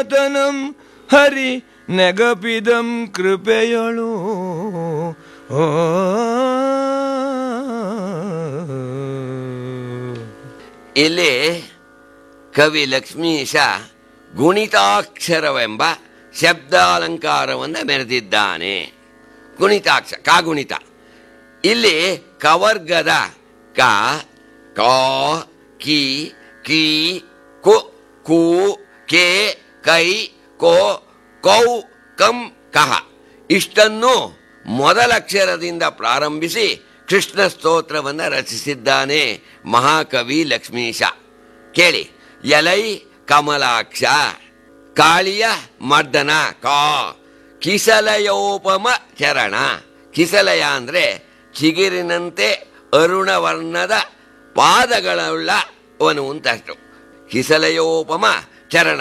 ಸನಾತನಂ ಹರಿ ನೆಗಪಿದಂ ಕೃಪೆಯಳು ಓ ಇಲ್ಲಿ ಕವಿ ಲಕ್ಷ್ಮೀಶ ಗುಣಿತಾಕ್ಷರವೆಂಬ ಶಬ್ದಾಲಂಕಾರವನ್ನು ಮೆರೆದಿದ್ದಾನೆ ಗುಣಿತಾಕ್ಷ ಕಾಗುಣಿತ ಇಲ್ಲಿ ಕವರ್ಗದ ಕ ಕಾ ಕಿ ಕಿ ಕು ಕು ಕೆ ಕೈ ಕೋ ಕೌ ಕಂ ಕಹ ಇಷ್ಟನ್ನು ಮೊದಲಕ್ಷರದಿಂದ ಪ್ರಾರಂಭಿಸಿ ಕೃಷ್ಣ ಸ್ತೋತ್ರವನ್ನು ರಚಿಸಿದ್ದಾನೆ ಮಹಾಕವಿ ಲಕ್ಷ್ಮೀಶ ಕೇಳಿ ಎಲೈ ಕಮಲಾಕ್ಷ ಕಾಳಿಯ ಮರ್ದನ ಕಾ ಕಿಸಲಯೋಪಮ ಚರಣ ಕಿಸಲಯ ಅಂದರೆ ಚಿಗಿರಿನಂತೆ ಅರುಣವರ್ಣದ ಪಾದಗಳುಳ್ಳ ಅವನು ಅಂತಷ್ಟು ಕಿಸಲಯೋಪಮ ಚರಣ